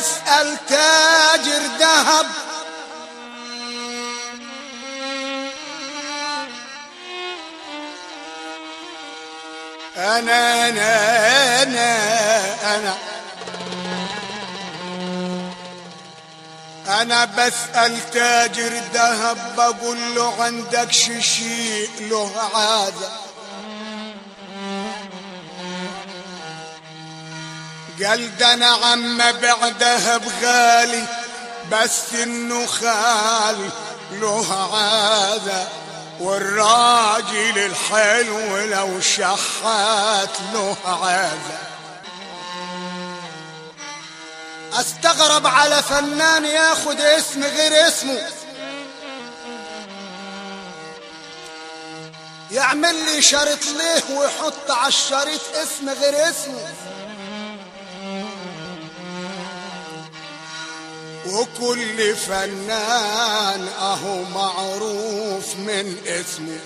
بسأل تاجر ذهب أنا أنا أنا أنا أنا بسأل تاجر ذهب بقول له عندك شيء له عادة قال ده أنا عم بيع ذهب غالي بس إنه خال له عادة والراجل الحلو لو شحات له عادة استغرب على فنان ياخد اسم غير اسمه يعمل لي شريط ليه ويحط على الشريط اسم غير اسمه وكل فنان اهو معروف من اسمه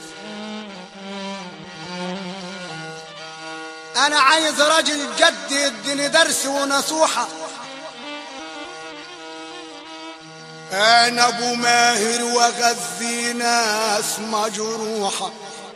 انا عايز راجل جد يديني درس ونصوحه انا ابو ماهر واغذي ناس مجروحه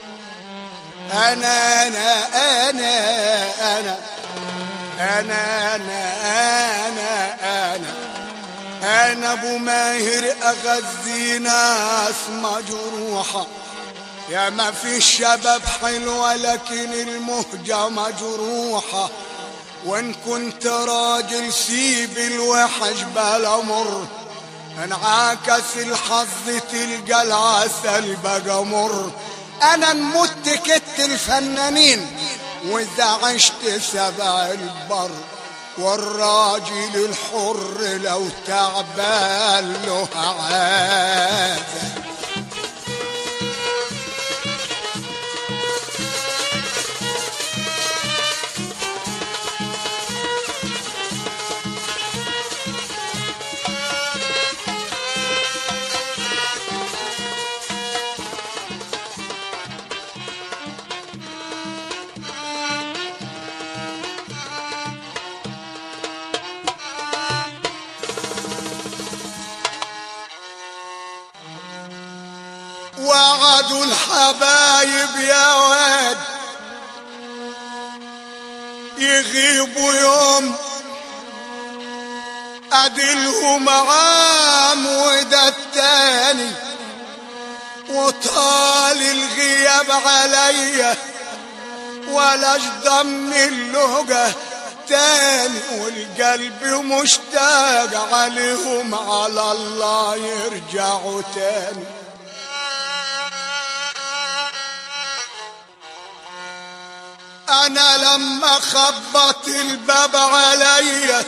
انا انا انا انا انا انا انا انا انا ابو ماهر اغذي ناس مجروحه يا ما في الشباب حلوه لكن المهجه مجروحه وان كنت راجل سيب الوحش بلا مر انعكس الحظ تلقى العسل بقى مر انا نمت كت الفنانين واذا عشت سبع البر والراجل الحر لو تعبان له عادة وعدوا الحبايب يا واد يغيبوا يوم أدلهم عام وده التاني وطال الغياب عليا ولا ضم اللهجة تاني والقلب مشتاق عليهم على الله يرجعوا تاني انا لما خبط الباب عليا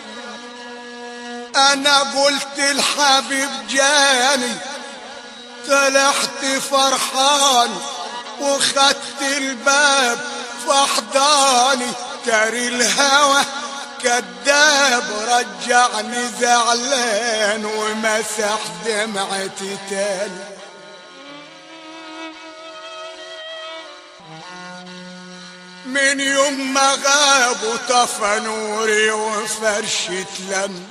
انا قلت الحبيب جاني طلعت فرحان وخدت الباب فحضاني تري الهوى كذاب رجعني زعلان ومسح دمعتي تاني من يوم ما غابوا طفى نوري وفرشة لم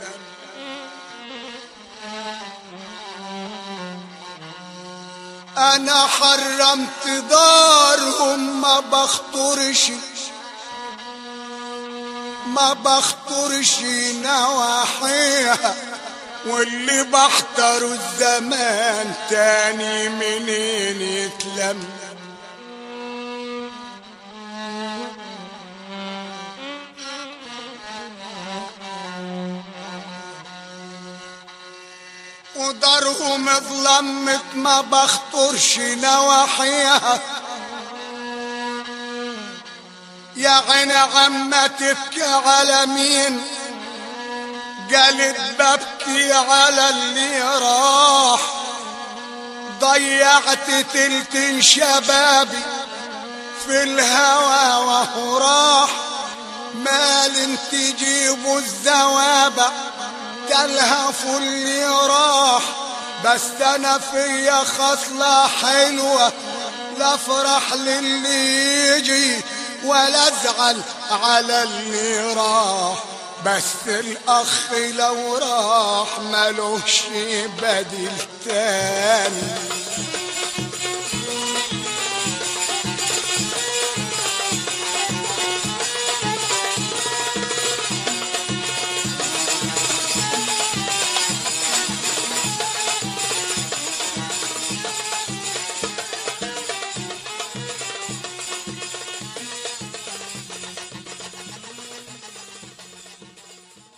انا حرمت دارهم ما بخطرش ما بخطرش نواحيها واللي بحضره الزمان تاني منين يتلم ودارهم ظلمت ما بخطرش نواحيها يا عين عم تبكي على مين قالت ببكي على اللي راح ضيعت تلت شبابي في الهوى وهو راح مال تجيبوا الزوابع تلهف اللي راح بس انا فيا خصلة حلوة لا افرح للي يجي ولا ازعل على اللي راح بس الاخ لو راح ملوش بديل تاني